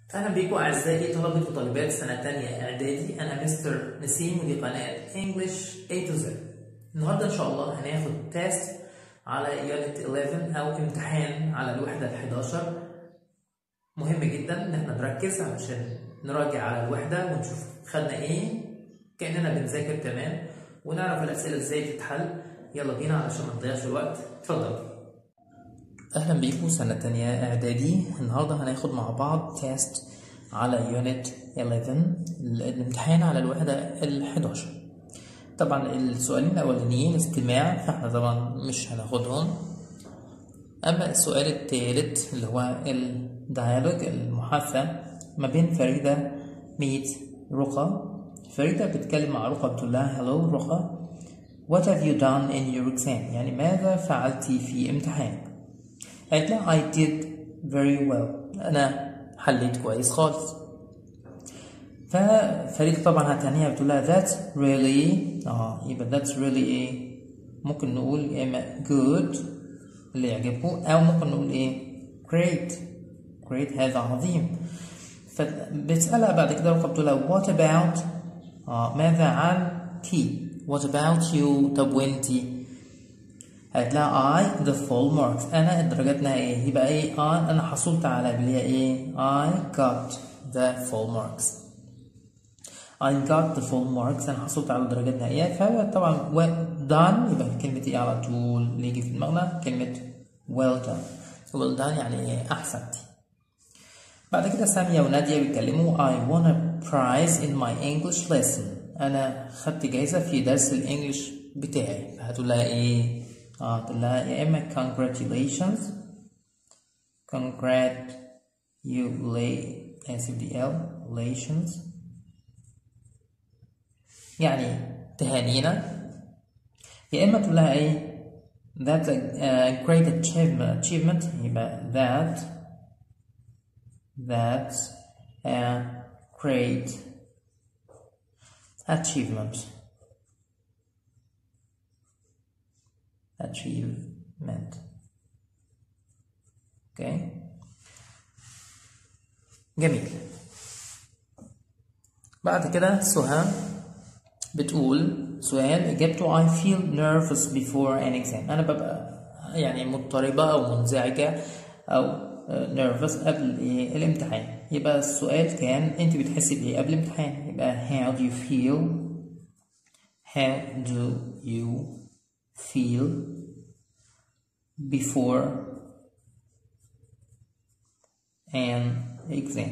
أهلا بيكم أعزائي طلبة وطالبات سنة تانية إعدادي أنا مستر نسيم ودي قناة English A to Z النهاردة إن شاء الله هناخد تيست على يونت 11 أو امتحان على الوحدة ال 11 مهم جدا إن احنا نركز علشان نراجع على الوحدة ونشوف خدنا إيه كأننا بنذاكر تمام ونعرف الأسئلة إزاي تتحل يلا بينا علشان ما نضيعش الوقت اتفضل اهلا بيكم سنة تانية اعدادي النهاردة هناخد مع بعض تيست على يونت 11 الامتحان على الوحدة ال 11 طبعا السؤالين الاولانيين استماع فاحنا طبعا مش هناخدهم اما السؤال الثالث اللي هو الديالوج المحادثة ما بين فريدة ميت رقى فريدة بتتكلم مع رقى بتقول لها هلو رقى What have you done in your exam؟ يعني ماذا فعلت في امتحانك؟ قالت لها I did very well أنا حليت كويس خالص ففريدة طبعا هتهنيها بتقول لها that's really اه يبقى that's really ايه ممكن نقول يا اما good اللي يعجبكم او ممكن نقول ايه great great هذا عظيم فبتسألها بعد كده رقم بتقول لها what about آه ماذا عن كي what about you طب وانتي قالت لها I the full marks أنا الدرجات النهائية يبقى إيه I أنا حصلت على اللي هي إيه I got the full marks I got the full marks أنا حصلت على الدرجات النهائية فطبعا done يبقى كلمة إيه على طول اللي يجي في دماغنا كلمة well done well done يعني إيه أحسنت بعد كده سامية ونادية بيتكلموا I won a prize in my English lesson أنا خدت جايزة في درس الإنجليش بتاعي فهتقول لها إيه اه تقول لها يا اما congratulations congratulations يعني تهانينا يا اما تقول لها ايه that's a, a great achievement achievement يبقى that that's a great achievement achievement اوكي جميل بعد كده سهام بتقول سؤال اجابته I feel nervous before an exam انا ببقى يعني مضطربة او منزعجة او nervous قبل إيه الامتحان يبقى السؤال كان انت بتحسي بايه قبل الامتحان يبقى how do you feel how do you feel before an exam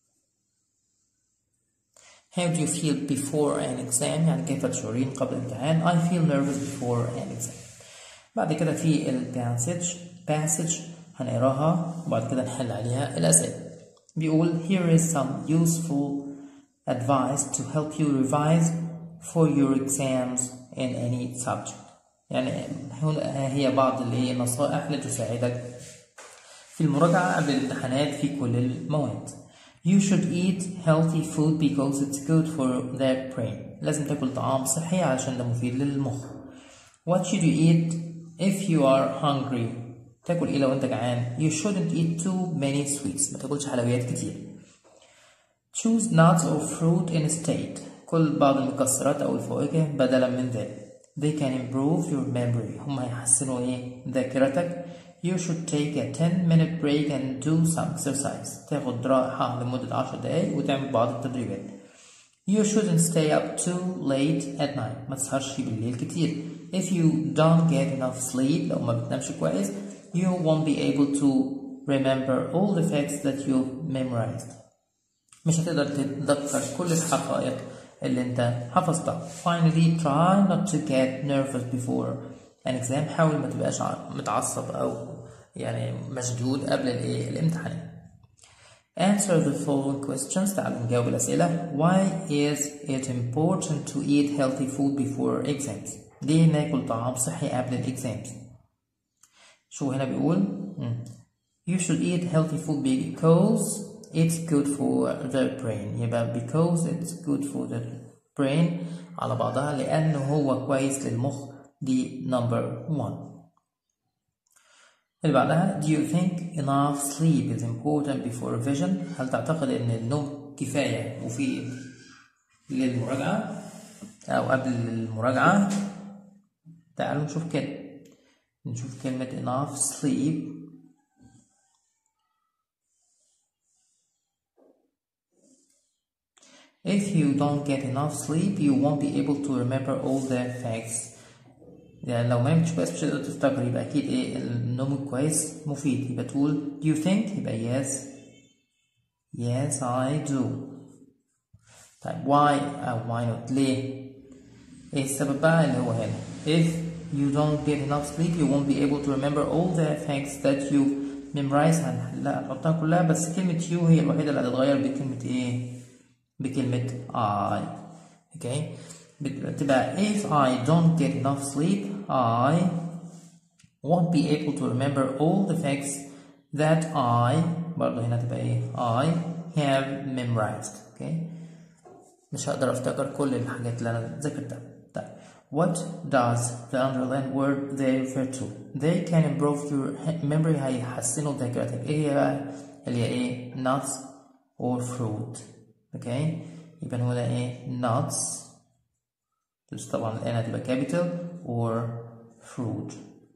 how do you feel before an exam يعني كيف تشعرين قبل الامتحان I feel nervous before an exam بعد كده في ال passage passage هنقراها وبعد كده نحل عليها الأسئلة بيقول here is some useful advice to help you revise for your exams in any subject يعني هنا هي بعض النصائح لتساعدك في المراجعة قبل الامتحانات في كل المواد. You should eat healthy food because it's good for the brain. لازم تاكل طعام صحي علشان ده مفيد للمخ. What should you eat if you are hungry? تاكل ايه لو انت جعان؟ You shouldn't eat too many sweets. ما تاكلش حلويات كتير. Choose nuts or fruit instead. كل بعض المكسرات أو الفواكه بدلا من ذلك. They can improve your memory. هم هيحسنوا ايه ذاكرتك. You should take a 10 minute break and do some exercise. تاخد راحة لمدة 10 دقايق وتعمل بعض التدريبات. You shouldn't stay up too late at night. ما تسهرش بالليل كتير. If you don't get enough sleep لو ما بتنامش كويس you won't be able to remember all the facts that you've memorized. مش هتقدر تتذكر كل الحقائق اللي انت حفظتها finally try not to get nervous before an exam حاول ما تبقاش متعصب او يعني مشدود قبل الايه الامتحان answer the following questions تعالوا نجاوب الاسئله why is it important to eat healthy food before exams ليه ناكل طعام صحي قبل الاكزامز شو هنا بيقول you should eat healthy food because it's good for the brain يبقى because it's good for the brain على بعضها لأنه هو كويس للمخ دي number one اللي بعدها do you think enough sleep is important before revision هل تعتقد ان النوم كفاية مفيد للمراجعة أو قبل المراجعة تعالوا نشوف كده نشوف كلمة enough sleep If you don't get enough sleep, you won't be able to remember all the facts. يعني لو ما نمتش كويس مش هتقدر تفتكر يبقى أكيد إيه النوم الكويس مفيد يبقى تقول do you think يبقى yes yes I do طيب why أو why not ليه؟ إيه السبب بقى اللي هو هنا if you don't get enough sleep you won't be able to remember all the facts that you memorize هنحلها هنحطها كلها بس كلمة you هي الوحيدة اللي هتتغير بكلمة إيه؟ بكلمة I okay بتبقى if I don't get enough sleep I won't be able to remember all the facts that I برضه هنا تبقى ايه I have memorized okay مش هقدر افتكر كل الحاجات اللي انا ذاكرتها طيب what does the underlined word they refer to they can improve your memory هيحسنوا ذاكرتك ايه هي بقى اللي هي ايه nuts or fruit اوكي يبقى هنا ايه nuts بس طبعا الان هتبقى capital or fruit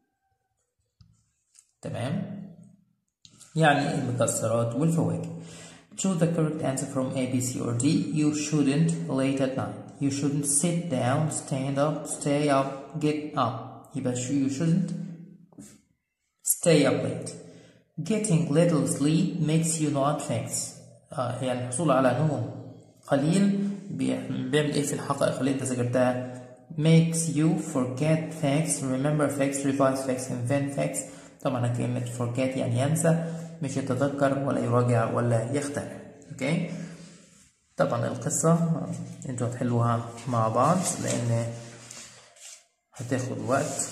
تمام يعني المكسرات والفواكه choose the correct answer from A, B, C or D you shouldn't late at night you shouldn't sit down stand up stay up get up يبقى you shouldn't stay up late getting little sleep makes you not fix آه يعني الحصول على نوم قليل بيعمل ايه في الحقائق اللي انت ذاكرتها makes you forget facts remember facts revise facts invent facts طبعا كلمة forget يعني ينسى مش يتذكر ولا يراجع ولا يخترع اوكي طبعا القصة انتوا هتحلوها مع بعض لان هتاخد وقت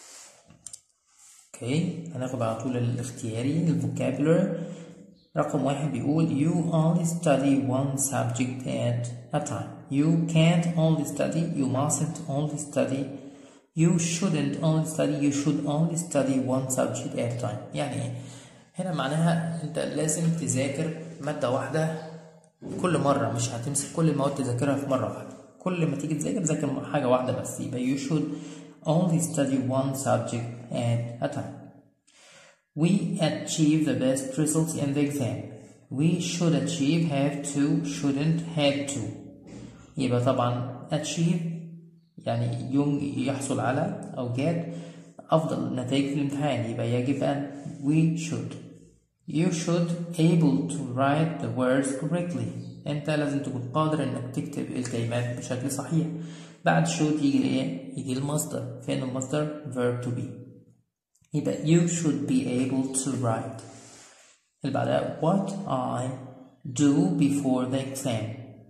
اوكي هناخد على طول الاختياري الفوكابولر رقم واحد بيقول you only study one subject at a time you can't only study you mustn't only study you shouldn't only study you should only study one subject at a time يعني ايه هنا معناها انت لازم تذاكر مادة واحدة كل مرة مش هتمسك كل المواد تذاكرها في مرة واحدة كل ما تيجي تذاكر ذاكر حاجة واحدة بس يبقى you should only study one subject at a time we achieve the best results in the exam we should achieve have to shouldn't had to يبقى طبعا achieve يعني يحصل على أو get أفضل نتائج في الامتحان يبقى يجب أن we should you should able to write the words correctly أنت لازم تكون قادر إنك تكتب الكلمات بشكل صحيح بعد should يجي إيه؟ يجي المصدر فين المصدر verb to be يبقى you should be able to write اللي بعدها what I do before the exam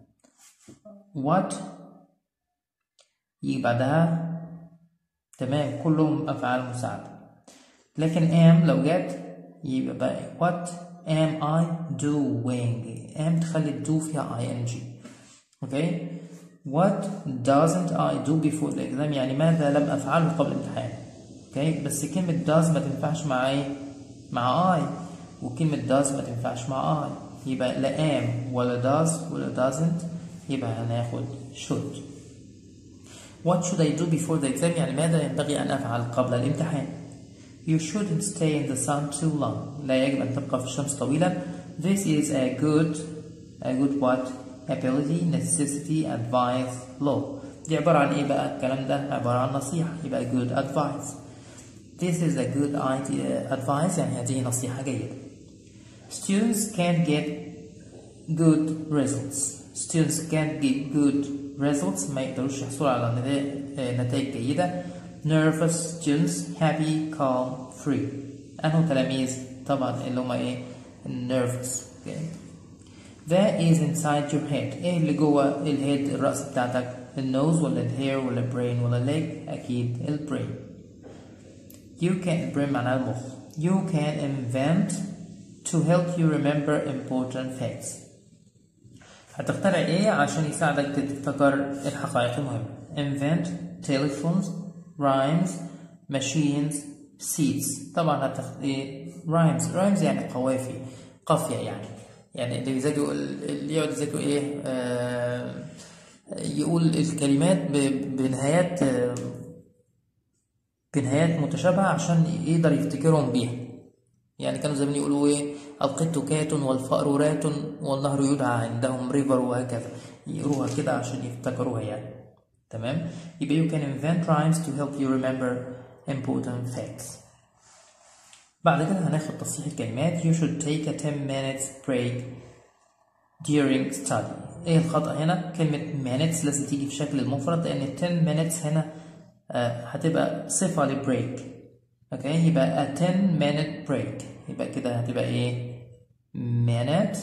what يجي بعدها تمام كلهم أفعال مساعدة لكن am لو جت يبقى بقى what am I doing am تخلي do فيها ing اوكي what doesn't I do before the exam يعني ماذا لم أفعله قبل الامتحان اوكي بس كلمة does ما تنفعش مع ايه مع I وكلمة does ما تنفعش مع I يبقى لا am ولا does ولا doesn't يبقى هناخد should What should I do before the exam يعني ماذا ينبغي أن أفعل قبل الامتحان You shouldn't stay in the sun too long لا يجب أن تبقى في الشمس طويلا This is a good a good what ability necessity advice law دي عبارة عن إيه بقى الكلام ده عبارة عن نصيحة يبقى good advice This is a good idea advice يعني هذه نصيحة جيدة Students can't get good results Students can't get good results ما يقدروش يحصلوا على نتائج جيدة nervous students happy calm free أنه تلاميذ طبعا اللي هم ايه nervous okay. that is inside your head ايه اللي جوه الهيد الرأس بتاعتك النوز ولا الهير ولا البرين ولا الليج أكيد البرين you can brain معناها المخ you can invent to help you remember important facts هتخترع ايه عشان يساعدك تفتكر الحقائق المهمة invent telephones rhymes machines seeds طبعا هتاخد ايه rhymes rhymes يعني قوافي قافية يعني يعني اللي بيذاكروا اللي يقعد يذاكروا ايه آه يقول الكلمات ب- بنهايات آه، بنهايات متشابهة عشان يقدر يفتكرهم بيها يعني كانوا زمان يقولوا ايه القط كات والفأر رات والنهر يدعى عندهم ريفر وهكذا يقروها كده عشان يفتكروها يعني تمام يبقى you can invent rhymes to help you remember important facts بعد كده هناخد تصحيح الكلمات you should take a 10 minutes break during study ايه الخطأ هنا كلمة minutes لازم تيجي في شكل المفرد لأن 10 minutes هنا آه، هتبقى صفة لبريك اوكي يبقى a 10 minute break يبقى كده هتبقى ايه minute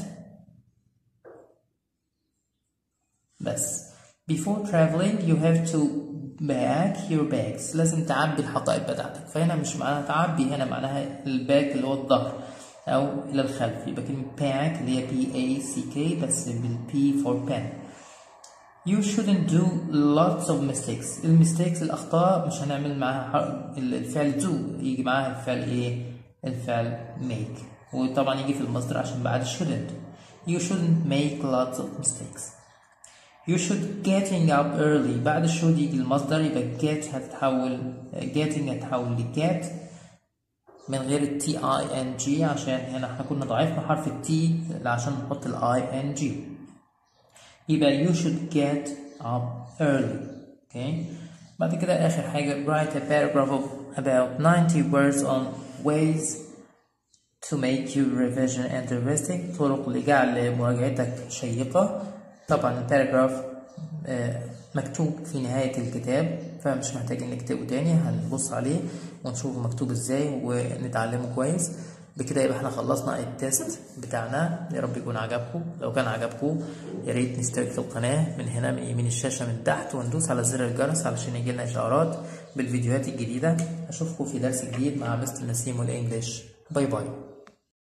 بس before traveling you have to bag your bags لازم تعبي الحقائب بتاعتك فهنا مش معناها تعبي هنا معناها الباك اللي هو الظهر أو إلى الخلف يبقى كلمة pack اللي هي P A C K بس بال P for pen You shouldn't do lots of mistakes الميستيكس الأخطاء مش هنعمل معاها حر- الفعل do يجي معاها الفعل إيه الفعل make وطبعا يجي في المصدر عشان بعد shouldn't You shouldn't make lots of mistakes You should getting up early بعد should يجي المصدر يبقى get هتتحول getting هتتحول ل get من غير ال T I N G عشان هنا احنا كنا ضعفنا حرف ال T عشان نحط ال I N G يبقى you should get up early okay بعد كده آخر حاجة write a paragraph of about 90 words on ways to make your revision interesting طرق لجعل مراجعتك شيقة طبعا الباراجراف آه، مكتوب في نهاية الكتاب فمش محتاجين نكتبه تاني هنبص عليه ونشوف مكتوب ازاي ونتعلمه كويس بكده يبقى احنا خلصنا التيست بتاعنا يا رب يكون عجبكم لو كان عجبكم يا ريت نشترك في القناة من هنا من يمين الشاشة من تحت وندوس على زر الجرس علشان يجيلنا إشعارات بالفيديوهات الجديدة أشوفكم في درس جديد مع مستر نسيم والإنجليش باي باي